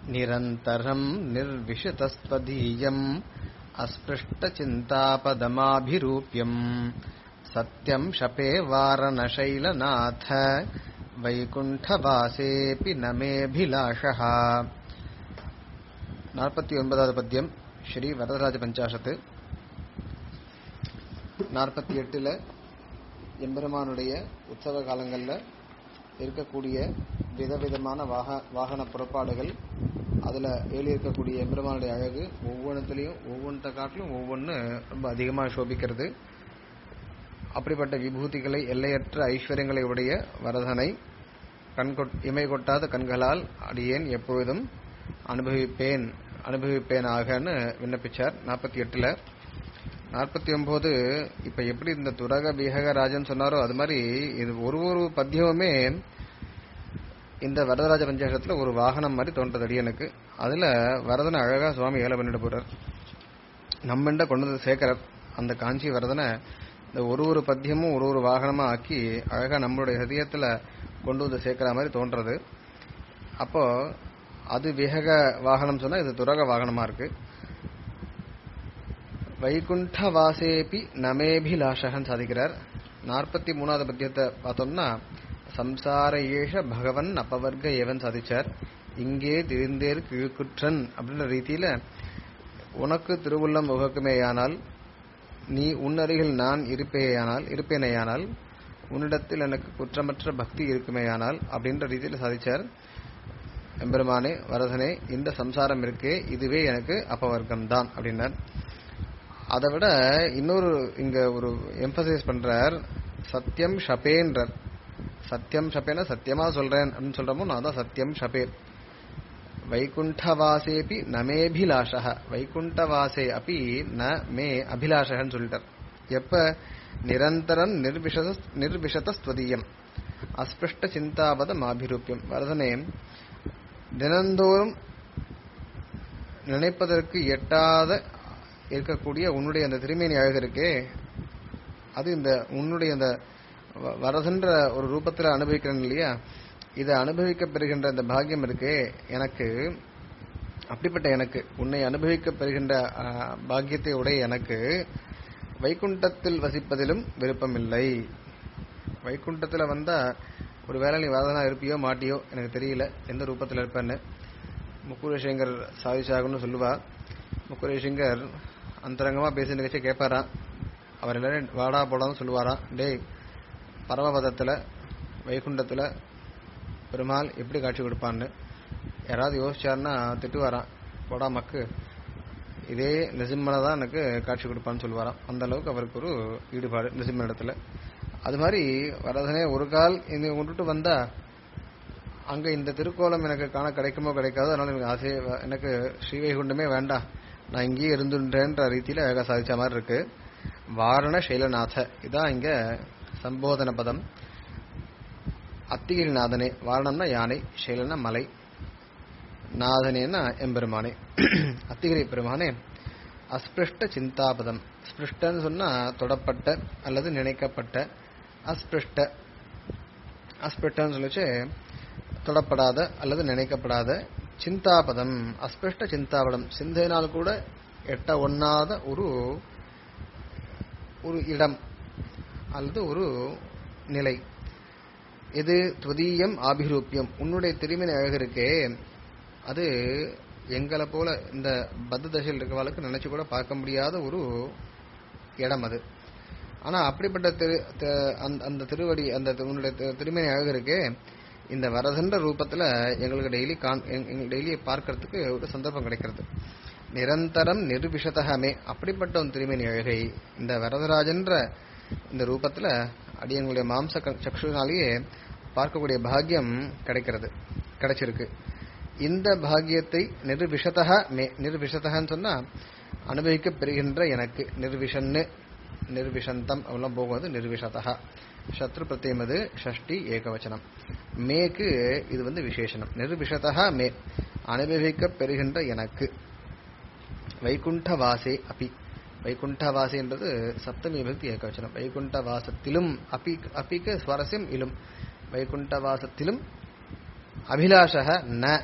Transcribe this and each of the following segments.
निरन्तरम् निर्विशतस्त्वदीयम् अस्पृष्टचिन्तापदमाभिरूप्यम् सत्यम् शपे वारणशैलनाथ வைகுண்டவாசேபி நமேபிலாஷः நாற்பத்தி ஒன்பதாவது பத்தியம் ஸ்ரீ வரதராஜ பஞ்சாசத்து நாற்பத்தி எட்டுல எம்பெருமானுடைய உற்சவ காலங்கள்ல இருக்கக்கூடிய விதவிதமான வாக வாகன புறப்பாடுகள் அதுல ஏறி இருக்கக்கூடிய எம்பெருமானுடைய அழகு ஒவ்வொன்றத்திலையும் ஒவ்வொன்றை காட்டிலும் ஒவ்வொன்று ரொம்ப அதிகமாக சோபிக்கிறது அப்படிப்பட்ட விபூதிகளை எல்லையற்ற ஐஸ்வர்யங்களை உடைய வரதனை கண் இமை கொட்டாத கண்களால் அடியேன் எப்பொழுதும் அனுபவிப்பேன் அனுபவிப்பேன் ஆகன்னு விண்ணப்பிச்சார் நாற்பத்தி எட்டுல நாற்பத்தி ஒன்பது இப்ப எப்படி இந்த துரக பீகக ராஜன் சொன்னாரோ அது மாதிரி இது ஒரு ஒரு பத்தியமுமே இந்த வரதராஜ பஞ்சாசத்துல ஒரு வாகனம் மாதிரி தோன்றது அடியனுக்கு அதுல வரதனை அழகா சுவாமி ஏழை பண்ணிட்டு போறார் நம்மண்ட கொண்டு வந்து சேர்க்கிறார் அந்த காஞ்சி வரதனை இந்த ஒரு ஒரு பத்தியமும் ஒரு ஒரு வாகனமா ஆக்கி அழகா நம்மளுடைய ஹிருதயத்துல கொண்டு வந்து சேர்க்கிற மாதிரி தோன்றது அப்போ அது விஹக வாகனம் சொன்னா இது துரக வாகனமா இருக்கு வைகுண்ட வாசேபி நமேபிலாஷகன் சாதிக்கிறார் நாற்பத்தி மூணாவது பத்தியத்தை பார்த்தோம்னா சம்சார ஏஷ பகவன் அப்பவர்க்க ஏவன் சாதிச்சார் இங்கே திரிந்தேர் கிழுக்குற்றன் அப்படின்ற ரீதியில உனக்கு திருவுள்ளம் உகக்குமேயானால் நீ உன்னருகில் நான் இருப்பேயானால் இருப்பேனேயானால் உன்னிடத்தில் எனக்கு குற்றமற்ற பக்தி இருக்குமேயானால் அப்படின்ற ரீதியில் சாதிச்சார் எம்பெருமானே வரதனே இந்த சம்சாரம் இருக்கே இதுவே எனக்கு அப்பவர்க்கம் தான் அப்படின்னார் அதை விட இன்னொரு இங்க ஒரு எம்பசைஸ் பண்றார் சத்தியம் ஷபேன்றார் சத்தியம் ஷபேன சத்தியமா சொல்றேன் அப்படின்னு சொல்றமோ நான் தான் சத்தியம் ஷபே வைகுண்டவாசேபி நமேபிலாஷக வைகுண்டவாசே அப்படி ந மே அபிலாஷகன்னு சொல்லிட்டார் எப்ப நிரந்தரம் நிர்விஷத நிர்விஷதஸ்வதீயம் அஸ்பிருஷ்ட சிந்தாபத மாபிரூப்பியம் வரதனே தினந்தோறும் நினைப்பதற்கு எட்டாத இருக்கக்கூடிய உன்னுடைய அந்த திருமேனி அழகு இருக்கே அது இந்த உன்னுடைய அந்த வரதன்ற ஒரு ரூபத்தில் அனுபவிக்கிறேன் இல்லையா இதை அனுபவிக்க பெறுகின்ற இந்த பாக்கியம் இருக்கே எனக்கு அப்படிப்பட்ட எனக்கு உன்னை அனுபவிக்க பெறுகின்ற பாக்கியத்தை உடைய எனக்கு வைகுண்டத்தில் வசிப்பதிலும் விருப்பமில்லை வைகுண்டத்தில் வந்தா ஒரு வேலை நீ வரதனா இருப்பியோ மாட்டியோ எனக்கு தெரியல எந்த ரூபத்தில் இருப்பேன்னு முக்குரேஷங்கர் சாதிச்சாகன்னு சொல்லுவா முக்குரேஷங்கர் அந்தரங்கமா பேசி நிகழ்ச்சி கேட்பாராம் அவர் எல்லாரும் வாடா போடான்னு சொல்லுவாராம் டேய் பரமபதத்துல வைகுண்டத்துல பெருமாள் எப்படி காட்சி கொடுப்பான்னு யாராவது யோசிச்சாருன்னா திட்டுவாராம் போடா மக்கு இதே நிசிம்மனை தான் எனக்கு காட்சி கொடுப்பான்னு சொல்லுவாராம் அந்த அளவுக்கு அவருக்கு ஒரு ஈடுபாடு நிசிம்மன் இடத்துல அது மாதிரி வரதனே ஒரு கால் இங்க கொண்டுட்டு வந்தா அங்க இந்த திருக்கோலம் எனக்கு காண கிடைக்குமோ கிடைக்காதோ அதனால எனக்கு ஆசை எனக்கு ஸ்ரீவைகுண்டமே வேண்டாம் நான் இங்கேயே இருந்துன்றேன்ற ரீதியில அழகா சாதிச்ச மாதிரி இருக்கு வாரண சைலநாத இதான் இங்க சம்போதன பதம் அத்திகிரி நாதனே வாரணம்னா யானை சைலனா மலை நாதனேனா எம்பெருமானே அத்திகிரி பெருமானே அஸ்பிருஷ்ட சிந்தாபதம் ஸ்பிருஷ்டன்னு சொன்னா தொடப்பட்ட அல்லது நினைக்கப்பட்ட அஸ்பிருஷ்ட அஸ்பிருஷ்டன்னு சொல்லிச்சு தொடப்படாத அல்லது நினைக்கப்படாத சிந்தாபதம் அஸ்பிருஷ்ட சிந்தாபதம் சிந்தையினால் கூட எட்ட ஒண்ணாத ஒரு ஒரு இடம் அல்லது ஒரு நிலை இது துவதீயம் ஆபிரூப்பியம் உன்னுடைய திருமணி அழகு இருக்கே அது எங்களை போல இந்த பத்த தசையில் இருக்கவாளுக்கு நினைச்சு கூட பார்க்க முடியாத ஒரு இடம் அது ஆனா அப்படிப்பட்ட திரு அந்த திருவடி அந்த உன்னுடைய திருமணி அழகு இருக்கே இந்த வரதன்ற ரூபத்துல எங்களுக்கு டெய்லி டெய்லி பார்க்கறதுக்கு ஒரு சந்தர்ப்பம் கிடைக்கிறது நிரந்தரம் நிர்விஷதகமே அப்படிப்பட்ட ஒரு திருமணி அழகை இந்த வரதராஜன்ற இந்த ரூபத்துல அடியங்களுடைய மாம்ச சக்ஷுனாலேயே பார்க்கக்கூடிய பாக்கியம் கிடைக்கிறது கிடைச்சிருக்கு இந்த பாக்கியத்தை நிர்விஷதக மே நிர்விஷதகன்னு சொன்னா அனுபவிக்க பெறுகின்ற எனக்கு நிர்விஷன்னு நிர்விஷந்தம் அவெல்லாம் போகும்போது நிர்விஷதா சத்ரு பிரத்தியம் அது ஷஷ்டி ஏகவச்சனம் மேக்கு இது வந்து விசேஷனம் நிர்விஷதா மே அனுபவிக்க பெறுகின்ற எனக்கு வைகுண்ட வாசே அப்பி வைகுண்ட வாசின்றது சப்தமி விபக்தி ஏகவச்சனம் வைகுண்ட வாசத்திலும் அப்பி அப்பிக்கு சுவாரஸ்யம் இலும் வைகுண்ட வாசத்திலும் அபிலாஷக ந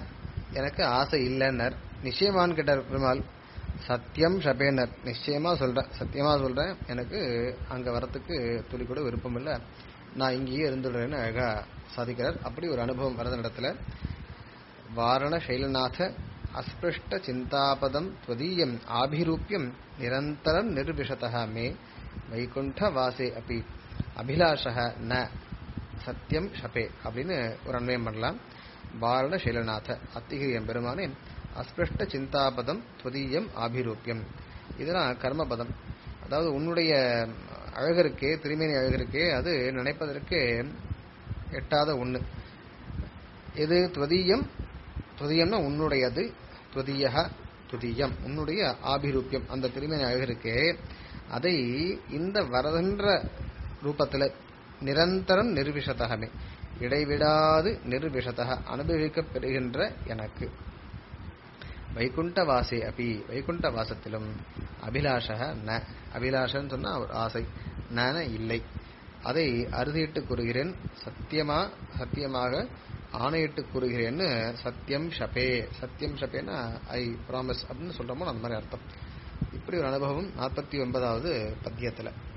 எனக்கு ஆசை இல்லைன்னர் நிச்சயமான்னு கேட்டார் பெருமாள் சத்தியம் ஷபேனர் நிச்சயமா சொல்றேன் சத்தியமா சொல்றேன் எனக்கு அங்க வரத்துக்கு துளி கூட விருப்பம் இல்ல நான் இங்கேயே இருந்துடுறேன்னு அழகா சாதிக்கிறார் அப்படி ஒரு அனுபவம் வரத இடத்துல வாரண சைலநாத அஸ்பிருஷ்ட சிந்தாபதம் துவதீயம் ஆபிரூபியம் நிரந்தரம் நிர்விஷதா மே வைகுண்ட வாசே அப்படி அபிலாஷக ந சத்தியம் ஷபே அப்படின்னு ஒரு அன்வயம் பண்ணலாம் வாரண சைலநாத அத்திகிரியம் பெருமானே அஸ்பிருஷ்ட சிந்தாபதம் துவதீயம் ஆபிரூபியம் இதெல்லாம் கர்மபதம் அதாவது உன்னுடைய அழகருக்கே திருமேனி அழகருக்கே அது நினைப்பதற்கு எட்டாத ஒண்ணு எது துவதீயம் துதியம்னா உன்னுடையது துதியக துதியம் உன்னுடைய ஆபிரூபியம் அந்த திருமேனி அழகருக்கே அதை இந்த வரதென்ற ரூபத்துல நிரந்தரம் நிர்விஷதகமே இடைவிடாது நிர்விஷதக அனுபவிக்கப் பெறுகின்ற எனக்கு வைகுண்ட வாசே அபி வைகுண்ட வாசத்திலும் அபிலாஷக ந அபிலாஷன்னு சொன்னா ஒரு ஆசை நன இல்லை அதை அறுதிட்டு கூறுகிறேன் சத்தியமா சத்தியமாக ஆணையிட்டு கூறுகிறேன்னு சத்தியம் ஷபே சத்தியம் ஷபேனா ஐ ப்ராமிஸ் அப்படின்னு சொல்றோமோ அந்த மாதிரி அர்த்தம் இப்படி ஒரு அனுபவம் நாற்பத்தி ஒன்பதாவது பத்தியத்துல